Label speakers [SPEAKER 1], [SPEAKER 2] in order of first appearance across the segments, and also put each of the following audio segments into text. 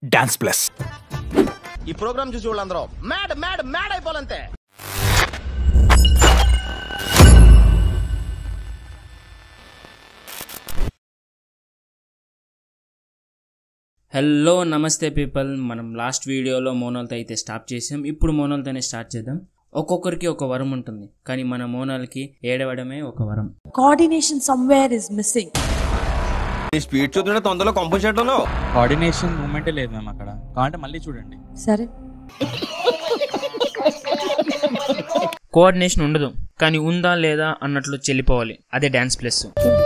[SPEAKER 1] Dance plus
[SPEAKER 2] ఈ program చూసి వాళ్ళందరూ మ్యాడ్ మ్యాడ్ మ్యాడ్ అయిపోవాలంతే
[SPEAKER 3] హలో నమస్తే పీపుల్ మనం లాస్ట్ వీడియోలో మోనాల్తో అయితే స్టాప్ చేసాం ఇప్పుడు మోనాల్తోనే స్టార్ట్ చేద్దాం ఒక్కొక్కరికి ఒక వరం ఉంటుంది కానీ మన మోనాల్కి ఏడవడమే ఒక వరం
[SPEAKER 4] coordination somewhere is missing.
[SPEAKER 2] Speed చూస్తుంటే తొందరలో కంపోజిషన్
[SPEAKER 5] కోఆర్డినేషన్ మూమెంటే లేదు మ్యామ్ అక్కడ కావాలంటే మళ్ళీ చూడండి
[SPEAKER 4] సరే
[SPEAKER 3] కోఆర్డినేషన్ ఉండదు కానీ ఉందా లేదా అన్నట్లు చెల్లిపోవాలి అదే డ్యాన్స్ ప్లస్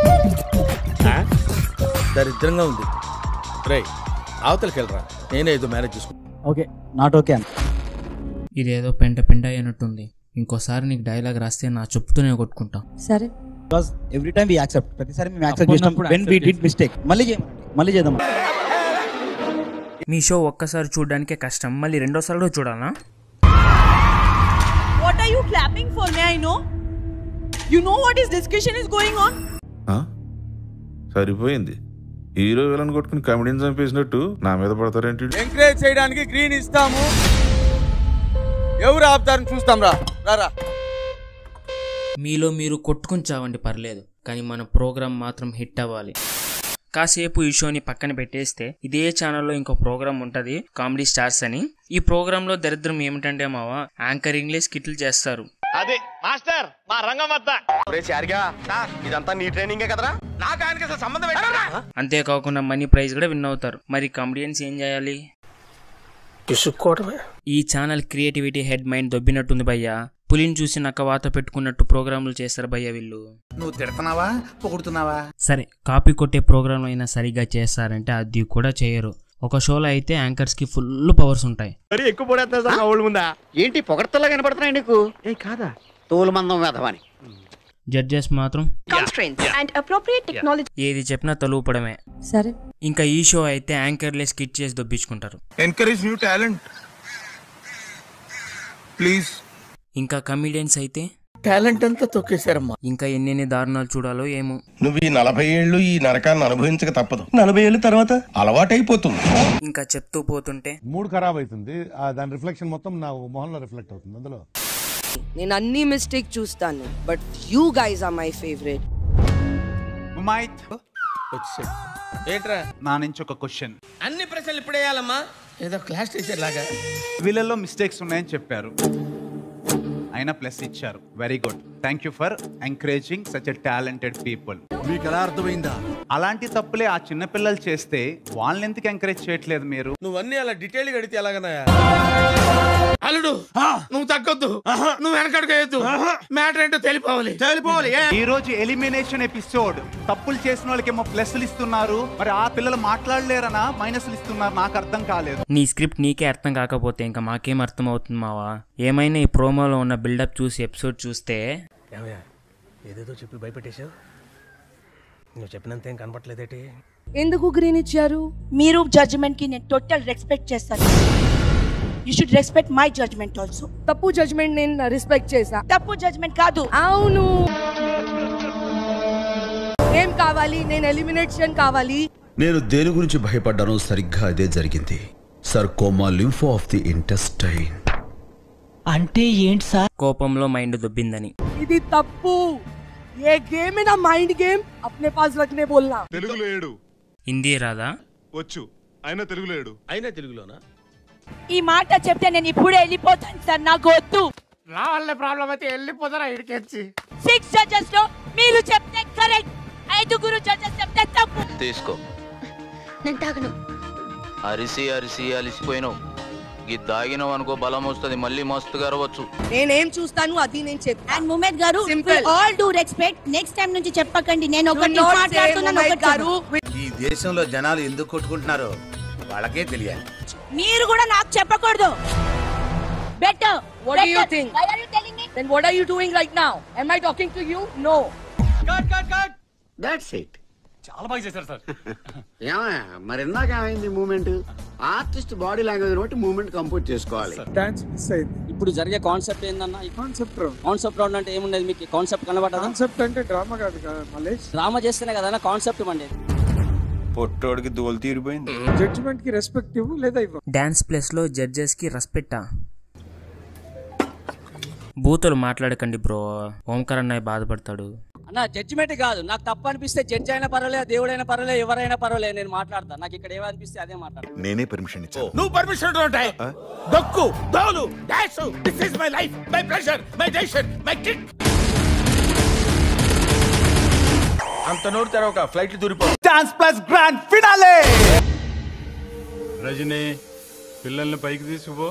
[SPEAKER 2] దరిద్రంగా ఉంది రై అవతలకి వెళ్ళరా నేనే ఏదో మేనేజ్ చేసుకుంటా
[SPEAKER 5] ఓకే నాట్ ఓకే
[SPEAKER 3] ఇదేదో పెంట పెంట అయినట్టుంది ఇంకోసారి నీకు డైలాగ్ రాస్తే నా చెప్పుతూనే కొట్టుకుంటా
[SPEAKER 4] సరే
[SPEAKER 5] because every time we accept ప్రతిసారి మేము యాక్సెప్ట్
[SPEAKER 3] తప్పు
[SPEAKER 5] చేసినప్పుడు వెన్ వి డిడ్ మిస్టేక్ మళ్ళీ చేయమండి మళ్ళీ చేద్దాం
[SPEAKER 3] మీ షో ఒక్కసారి చూడడానికే కష్టం మళ్ళీ రెండోసారి కూడా చూడాలా
[SPEAKER 4] What are you clapping for? May I know? You know what is discussion is going on?
[SPEAKER 6] ఆ? సరిపోయింది హీరో విలన్ కొట్టుకుని కమెడీని చంపేసినట్టు నా మీద పడతారేంటి
[SPEAKER 7] ఎంకరేజ్ చేయడానికి గ్రీన్ ఇస్తాము ఎవరు ఆపుతారని చూస్తాం రా రారా
[SPEAKER 3] మీలో మీరు కొట్టుకుని చావండి పర్లేదు కానీ మన ప్రోగ్రామ్ మాత్రం హిట్ అవ్వాలి కాసేపు ఈ షోని పక్కన పెట్టేస్తే ఇదే ఛానల్లో ఇంకో ప్రోగ్రామ్ ఉంటది కామెడీ స్టార్స్ అని ఈ ప్రోగ్రామ్ లో దరిద్రం ఏమిటంటే మావా యాంకరింగ్ లే స్కిట్లు చేస్తారు
[SPEAKER 2] అది మాస్టర్ మా రంగం వద్ద ఒరే చారిగా ఇదంతా నీ ట్రైనింగే కదరా నాకు ఆయనకి అసలు సంబంధం ఏంటరా
[SPEAKER 3] అంతేకాకుండా మనీ ప్రైజ్ కూడా విన్ అవుతారు మరి కామెడియన్స్ ఏం చేయాలి
[SPEAKER 2] పిసుక్కోవడమే
[SPEAKER 3] ఈ ఛానల్ క్రియేటివిటీ హెడ్ మైండ్ దొబ్బినట్టుంది భయ్యా పులిని చూసి నక్క వాత పెట్టుకున్నట్టు ప్రోగ్రాంలు చేస్తారు భయ్య వీళ్ళు
[SPEAKER 1] నువ్వు తిడుతున్నావా పొగుడుతున్నావా
[SPEAKER 3] సరే కాపీ కొట్టే ప్రోగ్రాంలు అయినా సరిగా చేస్తారంటే అది కూడా చేయరు ఒక షోలో అయితే యాంకర్స్ కి ఫుల్ పవర్స్ ఉంటాయి
[SPEAKER 2] మరి ఎక్కువ పడేస్తా సార్ మా ఊళ్ళ ముందా
[SPEAKER 8] ఏంటి పొగడతలా కనపడుతున్నాయి నీకు ఏ కాదా తోలుమందం వేధవని
[SPEAKER 3] జడ్జెస్ మాత్రం
[SPEAKER 9] constraints and appropriate technology
[SPEAKER 3] ఏది చెప్పినా తలుపడమే
[SPEAKER 4] సరే
[SPEAKER 3] ఇంకా ఈ షో అయితే యాంకర్లే స్కిట్ చేసి దొబ్బించుకుంటారు
[SPEAKER 6] ఎన్కరేజ్ న్యూ టాలెంట్ ప్లీజ్
[SPEAKER 3] ఇంకా కమిడియన్స్ అయితే
[SPEAKER 2] టాలెంట్ అంతా తొక్కేశారమ్మా
[SPEAKER 3] ఇంకా ఎన్నెన్ని దారుణాలు చూడాలో ఏమో
[SPEAKER 10] నువ్వు ఈ నలభై ఏళ్ళు ఈ నరకాన్ని అనుభవించక తప్పదు నలభై ఏళ్ళ తర్వాత అలవాటైపోతుంది
[SPEAKER 3] ఇంకా చెప్తూ పోతుంటే
[SPEAKER 11] మూడ్ ఖరాబ్ అవుతుంది ఆ దాని రిఫ్లెక్షన్ మొత్తం నా మొహంలో రిఫ్లెక్ట్ అవుతుంది అందులో
[SPEAKER 9] నేను అన్ని మిస్టేక్ చూస్తాను but you guys are my favourite
[SPEAKER 2] ఏంట్రా
[SPEAKER 5] నా నుంచి ఒక క్వశ్చన్
[SPEAKER 2] అన్ని ప్రశ్నలు ఇప్పుడు వేయాలమ్మా ఏదో క్లాస్ టీచర్ లాగా
[SPEAKER 5] వీళ్ళల్లో మిస్టేక్స్ ఉన్నాయని చెప్పారు అయినా ప్లస్ ఇచ్చారు very good thank you for encouraging such a talented people
[SPEAKER 1] మీకు ఎలా అర్థమైందా
[SPEAKER 5] అలాంటి తప్పులే ఆ చిన్న పిల్లలు చేస్తే వాళ్ళని ఎందుకు ఎంకరేజ్ చేయట్లేదు మీరు
[SPEAKER 2] నువ్వన్నీ అలా డీటెయిల్ గా అడిగితే ఎలాగన్నాయా అల్లుడు నువ్వు తగ్గొద్దు నువ్వు వెనకడుకోవద్దు మ్యాటర్ ఏంటో తెలిపోవాలి తెలిపోవాలి
[SPEAKER 5] ఈ రోజు ఎలిమినేషన్ ఎపిసోడ్ తప్పులు చేసిన వాళ్ళకేమో ప్లస్లు ఇస్తున్నారు మరి ఆ పిల్లలు మాట్లాడలేరనా మైనస్లు ఇస్తున్నారు నాకు అర్థం కాలేదు
[SPEAKER 3] నీ స్క్రిప్ట్ నీకే అర్థం కాకపోతే ఇంకా మాకేం అర్థం అవుతుంది మావా ఏమైనా ఈ ప్రోమోలో ఉన్న బిల్డప్ చూసి ఎపిసోడ్ చూస్తే
[SPEAKER 2] ఏదేదో చెప్పి భయపెట్టేశావు నువ్వు చెప్పినంత ఏం కనపట్లేదేటి
[SPEAKER 9] ఎందుకు గ్రీన్ ఇచ్చారు
[SPEAKER 4] మీరు జడ్జ్మెంట్ కి నేను టోటల్ రెస్పెక్ట్ చేస్తాను you should respect my judgement also
[SPEAKER 9] తప్పు జడ్జ్మెంట్ నేను రెస్పెక్ట్ చేసా
[SPEAKER 4] తప్పు జడ్జ్మెంట్ కాదు
[SPEAKER 9] అవును ఏం కావాలి నేను ఎలిమినేషన్ కావాలి
[SPEAKER 10] నేను దేని గురించి భయపడ్డానో సరిగ్గా అదే జరిగింది sarcoma lympho of the intestine
[SPEAKER 3] కోపంలో మైండ్ దొబ్బిందని
[SPEAKER 9] ఇది తప్పు ఏ గేమ్ నా మైండ్ గేమ్ అప్నే పాస్ రఖనే బోల్నా
[SPEAKER 6] తెలుగులో ఏడు
[SPEAKER 3] హిందీ రాదా
[SPEAKER 6] వచ్చు అయినా తెలుగులో ఏడు
[SPEAKER 2] అయినా తెలుగులోనా
[SPEAKER 4] ఈ మాట చెప్తే నేను ఇప్పుడే వెళ్ళిపోతాను సార్ నాకు వద్దు
[SPEAKER 2] నా వల్లే ప్రాబ్లం అయితే వెళ్ళిపోతారా ఇడికెచ్చి
[SPEAKER 4] సిక్స్ జడ్జెస్ లో మీరు చెప్తే కరెక్ట్ ఐదుగురు జడ్జెస్ చెప్తే తప్పు
[SPEAKER 8] తీసుకో
[SPEAKER 9] నేను తాగను
[SPEAKER 8] అరిసి అరిసి అలిసిపోయినావు ఇది దాగినావు అనుకో బలం వస్తుంది మళ్ళీ మస్తుగా అరవచ్చు
[SPEAKER 9] నేనేం చూస్తాను అది నేను చెప్తాను
[SPEAKER 4] అండ్ ముమేద్ గారు
[SPEAKER 9] Simple.
[SPEAKER 4] All due respect next time నుంచి చెప్పకండి నేను ఒకటి
[SPEAKER 9] Do not say
[SPEAKER 4] మాట్లాడుతున్నాను
[SPEAKER 9] Mumaid
[SPEAKER 4] ఒకటి
[SPEAKER 9] గారు
[SPEAKER 1] ఈ దేశంలో జనాలు ఎందుకు కొట్టుకుంటున్నారో వాళ్ళకే తెలియాలి
[SPEAKER 4] మీరు కూడా నాకు చెప్పకూడదు better
[SPEAKER 9] What do you think?
[SPEAKER 4] Why are you telling me?
[SPEAKER 9] Then what are you doing right now? Am I talking to you? No.
[SPEAKER 8] That's it చాలా బాగా చేశారు సార్ మరి ఇందాక ఏమైంది మూమెంట్ ఆర్టిస్ట్ బాడీ లాంగ్వేజ్ బట్టి మూమెంట్ కంపోజ్ చేసుకోవాలి
[SPEAKER 7] ఇప్పుడు జరిగే కాన్సెప్ట్ ఏందన్నా కాన్సెప్ట్ కాన్సెప్ట్ రౌండ్ అంటే ఏముండదు మీకు కాన్సెప్ట్ కనబడదా కాన్సెప్ట్ అంటే డ్రామా కాదు మళ్ళీ డ్రామా చేస్తేనే కదా కాన్సెప్ట్ అండి
[SPEAKER 12] పొట్టోడికి దోలు తీరిపోయింది
[SPEAKER 13] జడ్జిమెంట్ కి రెస్పెక్ట్ ఇవ్వు లేదా ఇవ్వు
[SPEAKER 3] డాన్స్ ప్లేస్లో జడ్జెస్కి రెస్పెక్టా బూతులు మాట్లాడకండి బ్రో ఓంకార్ అన్నయ్య బాధపడతాడు
[SPEAKER 7] అన్న జడ్జిమెంట్ కాదు నాకు తప్పు అనిపిస్తే జడ్జి అయినా పర్వాలేదు దేవుడైనా పర్వాలేదు ఎవరైనా పర్వాలేదు నేను మాట్లాడతాను నాకు ఇక్కడ ఏమనిపిస్తే అదే మాట్లాడతాను
[SPEAKER 14] నేనే పర్మిషన్ ఇచ్చాను
[SPEAKER 2] నువ్వు పర్మిషన్ ఉంటాయి దొక్కు దోలు dash this is my life my pressure my decision my kick
[SPEAKER 12] అంత నోరు తెరవక ఫ్లైట్ దూరిపో
[SPEAKER 5] dance plus grand finale
[SPEAKER 15] Rajani పిల్లల్ని పైకి తీసుకుపో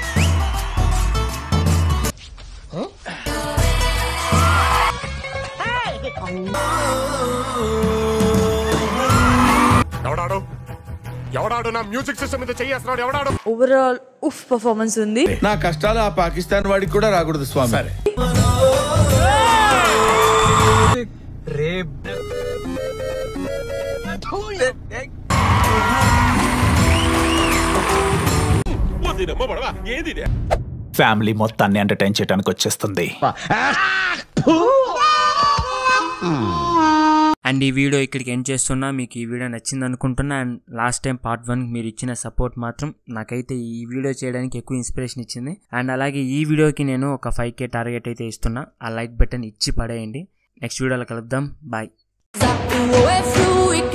[SPEAKER 16] ఎవడాడు ఎవడాడు నా మ్యూజిక్ సిస్టమ్ మీద చెయ్యేస్తున్నాడు ఎవడాడు
[SPEAKER 17] ఓవరాల్ ఉఫ్ పర్ఫార్మెన్స్ ఉంది
[SPEAKER 12] నా కష్టాలు ఆ పాకిస్తాన్ వాడికి కూడా రాకూడదు స్వామి
[SPEAKER 13] రేప్
[SPEAKER 16] ఏంది ఇది?
[SPEAKER 18] ఫ్యామిలీ మొత్తాన్ని ఎంటర్టైన్ చేయడానికి వచ్చేస్తుంది
[SPEAKER 3] అండ్ ఈ వీడియో ఇక్కడికి ఎండ్ చేస్తున్నా మీకు ఈ వీడియో నచ్చింది అనుకుంటున్నా and last time part one మీరు ఇచ్చిన సపోర్ట్ మాత్రం నాకైతే ఈ వీడియో చేయడానికి ఎక్కువ ఇన్స్పిరేషన్ ఇచ్చింది అండ్ అలాగే ఈ వీడియోకి నేను ఒక ఫైవ్ కే టార్గెట్ అయితే ఇస్తున్నా ఆ లైక్ బటన్ ఇచ్చి పడేయండి నెక్స్ట్ వీడియోలో కలుద్దాం బాయ్
[SPEAKER 17] O é fluid